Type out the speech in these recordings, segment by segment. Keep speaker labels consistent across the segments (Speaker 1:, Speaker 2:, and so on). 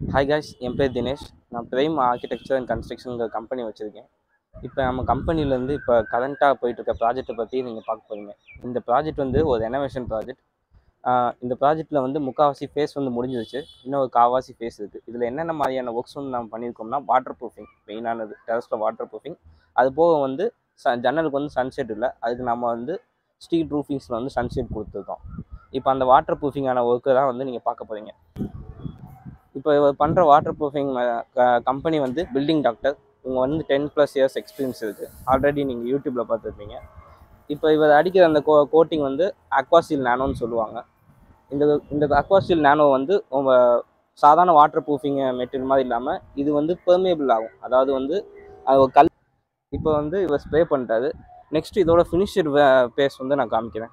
Speaker 1: hi guys என் பேர் தினேஷ் நான் prime architecture and கன்ஸ்ட்ரக்ஷனுங்கிற கம்பெனி வச்சுருக்கேன் இப்போ நம்ம கம்பெனிலேருந்து இப்போ கரண்ட்டாக போயிட்டு இருக்க ப்ராஜெக்ட்டை பற்றி நீங்கள் பார்க்க போகிறீங்க இந்த ப்ராஜெக்ட் வந்து ஒரு ரெனோவேஷன் ப்ராஜெக்ட் இந்த ப்ராஜெக்ட்டில் வந்து முக்கால்வாசி ஃபேஸ் வந்து முடிஞ்சிருச்சு இன்னும் ஒரு காவாசி ஃபேஸ் இருக்குது இதில் என்னென்ன மாதிரியான ஒர்க்ஸ் வந்து நம்ம பண்ணியிருக்கோம்னா வாட்டர் ப்ரூஃபிங் மெயினானது டெரஸில் வாட்டர் ப்ரூஃபிங் அது போக வந்து ச ஜன்னலுக்கு வந்து சன்ஷெட் இல்லை அதுக்கு நம்ம வந்து ஸ்டீல் ப்ரூஃபிங்ஸில் வந்து சன்ஷெட் கொடுத்துருக்கோம் இப்போ அந்த வாட்டர் ப்ரூஃபிங்கான ஒர்க்கு தான் வந்து நீங்கள் பார்க்க போகிறீங்க இப்போ இவர் பண்ணுற வாட்டர் ப்ரூஃபிங் கம்பெனி வந்து பில்டிங் டாக்டர் இவங்க வந்து டென் ப்ளஸ் இயர்ஸ் எக்ஸ்பீரியன்ஸ் இருக்குது ஆல்ரெடி நீங்கள் யூடியூப்பில் பார்த்துருப்பீங்க இப்போ இவர் அடிக்கிற அந்த கோ கோட்டிங் வந்து அக்வாசில் நானோன்னு சொல்லுவாங்க இந்த இந்த அக்வாசில் நானோ வந்து உங்க சாதாரண வாட்டர் ப்ரூஃபிங் மெட்டீரியல் மாதிரி இல்லாமல் இது வந்து பெர்மேபிள் ஆகும் அதாவது வந்து அது ஒரு கல் இப்போ வந்து இவர் ஸ்ப்ரே பண்ணிட்டாரு நெக்ஸ்ட் இதோட ஃபினிஷர் பேஸ் வந்து நான் காமிக்கிறேன்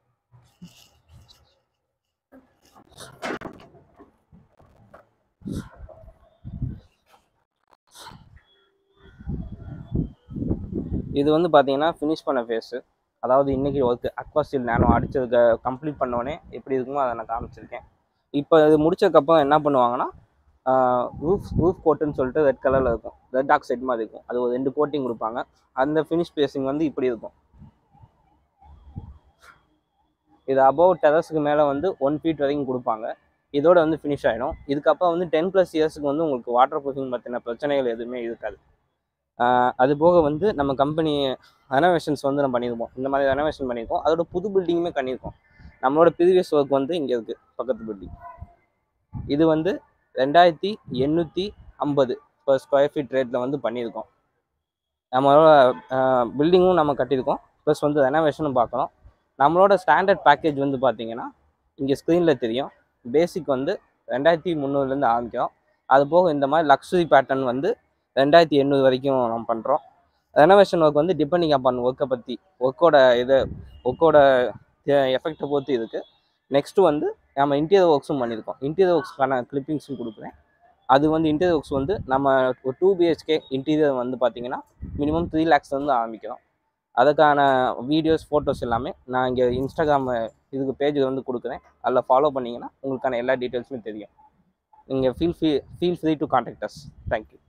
Speaker 1: இது வந்து பார்த்தீங்கன்னா ஃபினிஷ் பண்ண ஃபேஸு அதாவது இன்றைக்கி ஒர்க்கு அக்வாசில் நேனோ அடிச்சதுக்கு கம்ப்ளீட் பண்ணோடனே எப்படி இருக்குமோ அதை நான் காமிச்சிருக்கேன் இப்போ இது முடிச்சதுக்கப்புறம் என்ன பண்ணுவாங்கன்னா ரூஃப் ரூஃப் கோட்டுன்னு சொல்லிட்டு ரெட் கலரில் இருக்கும் ரெட் ஆக்சைட் மாதிரி இருக்கும் அது ஒரு ரெண்டு கோட்டிங் கொடுப்பாங்க அந்த ஃபினிஷ் பேஸிங் வந்து இப்படி இருக்கும் இது அபவ் டெரஸுக்கு மேலே வந்து ஒன் ஃபீட் வரைக்கும் கொடுப்பாங்க இதோட வந்து ஃபினிஷ் ஆகிடும் இதுக்கப்புறம் வந்து டென் ப்ளஸ் இயர்ஸுக்கு வந்து உங்களுக்கு வாட்டர் ப்ரூஃபிங் பற்றின பிரச்சனைகள் எதுவுமே இருக்காது ஆஹ் அது போக வந்து நம்ம கம்பெனி ரெனோவேஷன்ஸ் வந்து நம்ம பண்ணியிருக்கோம் இந்த மாதிரி ரெனோவேஷன் பண்ணியிருக்கோம் அதோட புது பில்டிங்குமே பண்ணியிருக்கோம் நம்மளோட ப்ரீவியஸ் ஒர்க் வந்து இங்கே இருக்குது பக்கத்து பில்டிங் இது வந்து ரெண்டாயிரத்தி எண்ணூற்றி ஐம்பது per ஸ்கொயர் ஃபீட் ரேட்டில் வந்து பண்ணியிருக்கோம் நம்மளோட பில்டிங்கும் நம்ம கட்டியிருக்கோம் ப்ளஸ் வந்து ரெனோவேஷனும் பார்க்குறோம் நம்மளோட ஸ்டாண்டர்ட் பேக்கேஜ் வந்து பார்த்தீங்கன்னா இங்கே ஸ்க்ரீனில் தெரியும் பேசிக் வந்து ரெண்டாயிரத்தி முந்நூறுலேருந்து ஆரம்பிக்கிறோம் அது போக இந்த மாதிரி லக்ஸுரி பேட்டர்ன் வந்து ரெண்டாயிரத்தி எண்ணூறு வரைக்கும் நம்ம பண்ணுறோம் ரெனோவேஷன் ஒர்க் வந்து டிபெண்டிங் அப்பான் ஒர்க்கை பற்றி ஒர்க்கோட இது ஒர்க்கோட எஃபெக்டை பொறுத்து இருக்குது நெக்ஸ்ட்டு வந்து நம்ம இன்டீரியர் ஒர்க்ஸும் பண்ணியிருக்கோம் இன்டீரியர் ஒர்க்ஸ்க்கான கிளிப்பிங்ஸும் கொடுக்குறேன் அது வந்து இன்டீரியர் ஒர்க்ஸ் வந்து நம்ம ஒரு டூ பிஹெச்கே இன்டீரியர் வந்து பார்த்தீங்கன்னா மினிமம் த்ரீ லேக்ஸ் வந்து ஆரம்பிக்கிறோம் அதுக்கான வீடியோஸ் ஃபோட்டோஸ் எல்லாமே நான் இங்கே இன்ஸ்டாகிராம் இதுக்கு பேஜ் வந்து கொடுக்குறேன் அதில் ஃபாலோ பண்ணிங்கன்னா உங்களுக்கான எல்லா டீட்டெயில்ஸுமே தெரியும் நீங்கள் feel free feel free to contact us thank you